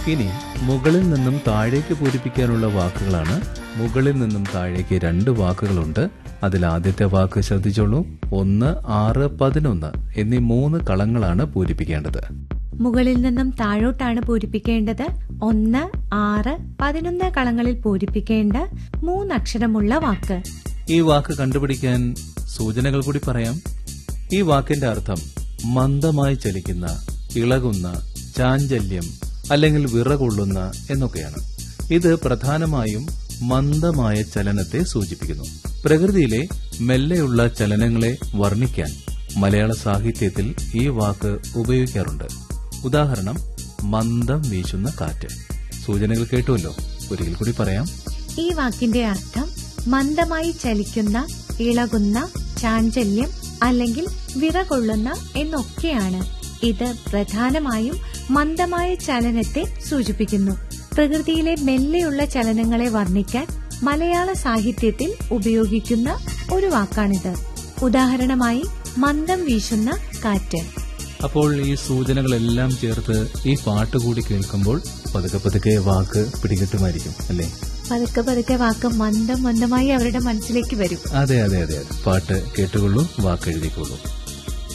ഇനി മുകളിൽ നിന്നും താഴേക്ക് പൂരിപ്പിക്കാനുള്ള വാക്കുകളാണ് മുകളിൽ നിന്നും താഴേക്ക് രണ്ട് വാക്കുകളുണ്ട് അതിൽ ആദ്യത്തെ വാക്ക് ശ്രദ്ധിച്ചോളൂ ഒന്ന് ആറ് പതിനൊന്ന് എന്നീ മൂന്ന് കളങ്ങളാണ് പൂരിപ്പിക്കേണ്ടത് മുകളിൽ നിന്നും താഴോട്ടാണ് പൂരിപ്പിക്കേണ്ടത് ഒന്ന് ആറ് പതിനൊന്ന് കളങ്ങളിൽ പൂരിപ്പിക്കേണ്ട മൂന്നക്ഷരമുള്ള വാക്ക് ഈ വാക്ക് കണ്ടുപിടിക്കാൻ സൂചനകൾ കൂടി പറയാം ഈ വാക്കിന്റെ അർത്ഥം മന്ദമായി ചലിക്കുന്ന ഇളകുന്ന ചാഞ്ചല്യം അല്ലെങ്കിൽ വിറകൊള്ളുന്ന എന്നൊക്കെയാണ് ഇത് പ്രധാനമായും മന്ദമായ ചലനത്തെ സൂചിപ്പിക്കുന്നു പ്രകൃതിയിലെ മെല്ലെയുള്ള ചലനങ്ങളെ വർണ്ണിക്കാൻ മലയാള സാഹിത്യത്തിൽ ഈ വാക്ക് ഉപയോഗിക്കാറുണ്ട് ഉദാഹരണം മന്ദം വീശുന്ന കാറ്റ് സൂചനകൾ കേട്ടുവല്ലോ ഒരിക്കൽ കൂടി പറയാം ഈ വാക്കിന്റെ അർത്ഥം മന്ദമായി ചലിക്കുന്ന ഇളകുന്ന ചാഞ്ചല്യം അല്ലെങ്കിൽ വിറകൊള്ളുന്ന എന്നൊക്കെയാണ് ഇത് പ്രധാനമായും മന്ദമായ ചലനത്തെ സൂചിപ്പിക്കുന്നു പ്രകൃതിയിലെ മെല്ലെയുള്ള ചലനങ്ങളെ വർണ്ണിക്കാൻ മലയാള സാഹിത്യത്തിൽ ഉപയോഗിക്കുന്ന ഒരു വാക്കാണിത് ഉദാഹരണമായി മന്ദം വീശുന്ന കാറ്റ് അപ്പോൾ ഈ സൂചനകളെല്ലാം ചേർത്ത് ഈ പാട്ട് കൂടി കേൾക്കുമ്പോൾ പതുക്കെ പതുക്കെ വാക്ക് പിടികിട്ടുമായിരിക്കും അല്ലേ പതുക്കെ പതുക്കെ വാക്ക് മന്ദം മന്ദമായി അവരുടെ മനസ്സിലേക്ക് വരും അതെ അതെ അതെ പാട്ട് കേട്ടുകൊള്ളൂ വാക്ക് എഴുതിക്കൊള്ളൂ